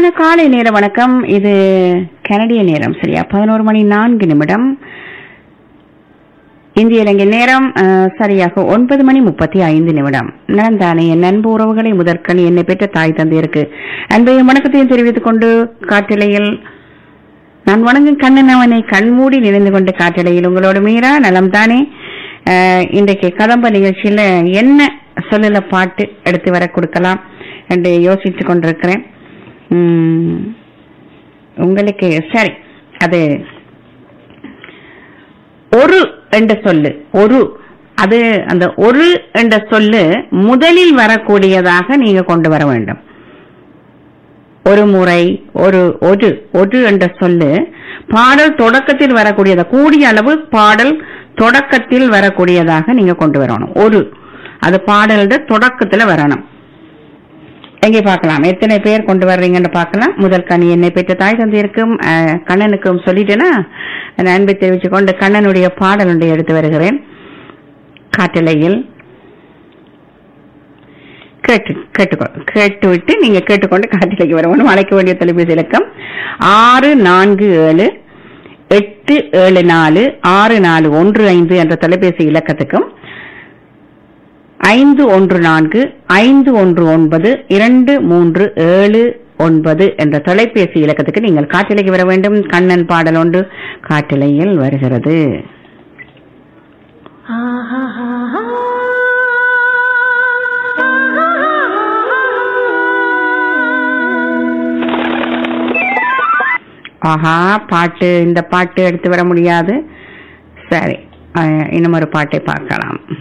காலை நேர வணக்கம் இது கனடிய நேரம் சரியா பதினோரு மணி நான்கு நிமிடம் இந்திய இலங்கை நேரம் அஹ், சரியாக ஒன்பது மணி முப்பத்தி ஐந்து நிமிடம் நலந்தானே என் அன்பு உறவுகளை முதற்கண் என்னை பெற்ற தாய் தந்தையருக்கு அன்பையும் வணக்கத்தையும் தெரிவித்துக் கொண்டு காட்டிலையில் நான் வணங்கும் கண்ணன் அவனை கண்மூடி நினைந்து கொண்டு காட்டிலையில் உங்களோட மீரா நலம் தானே அஹ், இன்றைக்கு கதம்ப நிகழ்ச்சியில என்ன சொல்லல பாட்டு எடுத்து வர கொடுக்கலாம் என்று யோசித்துக் கொண்டிருக்கிறேன் உம், உங்களுக்கு சரி அது ஒரு என்ற சொல்லு ஒரு அது அந்த ஒரு என்ற சொல்லு முதலில் வரக்கூடியதாக நீங்க கொண்டு வர வேண்டும் ஒரு முறை ஒரு ஒரு ஒரு என்ற சொல்லு பாடல் தொடக்கத்தில் வரக்கூடியதா கூடிய அளவு பாடல் தொடக்கத்தில் வரக்கூடியதாக நீங்க கொண்டு வரணும் ஒரு அது பாடலோட தொடக்கத்துல வரணும் எங்கே பார்க்கலாம் எத்தனை பேர் கொண்டு வர்றீங்கன்னு பார்க்கலாம் முதல் கனி என்னை பெற்ற தாய் தந்தையருக்கும் அஹ், கண்ணனுக்கும் சொல்லிட்டேன்னா நான் அன்பை தெரிவித்துக் கொண்டு கண்ணனுடைய பாடல் ஒன்றை எடுத்து வருகிறேன் காட்டலையில் கேட்டு கேட்டுக்கோ கேட்டுவிட்டு நீங்க கேட்டுக்கொண்டு காட்டிலைக்கு வரணும் அழைக்க வேண்டிய தொலைபேசி இலக்கம் ஆறு நான்கு ஏழு எட்டு ஏழு நாலு ஆறு நாலு ஒன்று ஐந்து என்ற தொலைபேசி இலக்கத்துக்கும் ஐந்து ஒன்று நான்கு ஐந்து ஒன்று ஒன்பது இரண்டு மூன்று ஏழு ஒன்பது என்ற தொலைபேசி இலக்கத்துக்கு நீங்கள் காட்டிலைக்கு வர வேண்டும் கண்ணன் பாடல் ஒன்று காட்டிலையில் வருகிறது ஆஹா பாட்டு இந்த பாட்டு எடுத்து வர முடியாது சரி அஹ், இன்னும் ஒரு பாட்டை பார்க்கலாம்